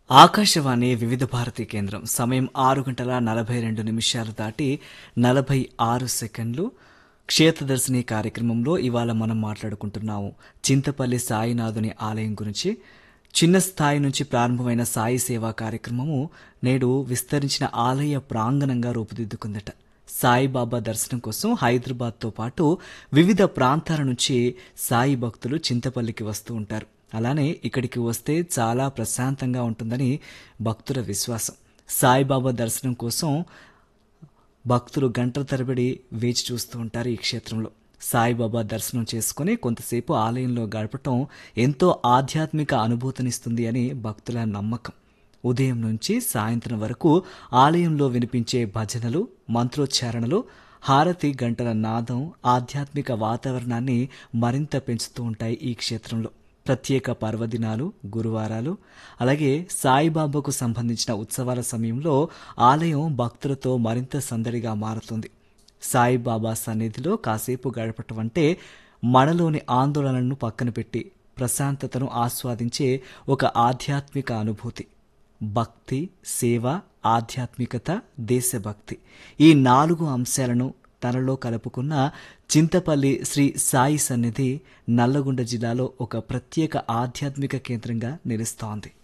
ఆకాశవాణి వివిధ భారతి కేంద్రం సమయం ఆరు గంటల నలభై రెండు నిమిషాలు దాటి నలభై ఆరు సెకండ్లు క్షేత్రదర్శిని కార్యక్రమంలో ఇవాళ మనం మాట్లాడుకుంటున్నాము చింతపల్లి సాయినాథుని ఆలయం గురించి చిన్న స్థాయి నుంచి ప్రారంభమైన సాయి సేవా కార్యక్రమము నేడు విస్తరించిన ఆలయ ప్రాంగణంగా రూపుదిద్దుకుందట సాయిబాబా దర్శనం కోసం హైదరాబాద్తో పాటు వివిధ ప్రాంతాల నుంచి సాయి భక్తులు చింతపల్లికి వస్తూ ఉంటారు అలానే ఇక్కడికి వస్తే చాలా ప్రశాంతంగా ఉంటుందని భక్తుల విశ్వాసం సాయిబాబా దర్శనం కోసం భక్తులు గంటల తరబడి వేచి చూస్తూ ఉంటారు ఈ క్షేత్రంలో సాయిబాబా దర్శనం చేసుకుని కొంతసేపు ఆలయంలో గడపటం ఎంతో ఆధ్యాత్మిక అనుభూతినిస్తుంది అని భక్తుల నమ్మకం ఉదయం నుంచి సాయంత్రం వరకు ఆలయంలో వినిపించే భజనలు మంత్రోచ్చారణలు హారతి గంటల నాదం ఆధ్యాత్మిక వాతావరణాన్ని మరింత పెంచుతూ ఉంటాయి ఈ క్షేత్రంలో ప్రత్యేక పర్వదినాలు గురువారాలు అలాగే సాయిబాబాకు సంబంధించిన ఉత్సవాల సమయంలో ఆలయం భక్తులతో మరింత సందడిగా మారుతుంది సాయిబాబా సన్నిధిలో కాసేపు గడపటం అంటే మనలోని ఆందోళనలను పక్కన పెట్టి ప్రశాంతతను ఆస్వాదించే ఒక ఆధ్యాత్మిక అనుభూతి భక్తి సేవ ఆధ్యాత్మికత దేశభక్తి ఈ నాలుగు అంశాలను తనలో కలుపుకున్న చింతపల్లి శ్రీ సాయి సన్నిధి నల్లగొండ జిల్లాలో ఒక ప్రత్యేక ఆధ్యాత్మిక కేంద్రంగా నిలుస్తోంది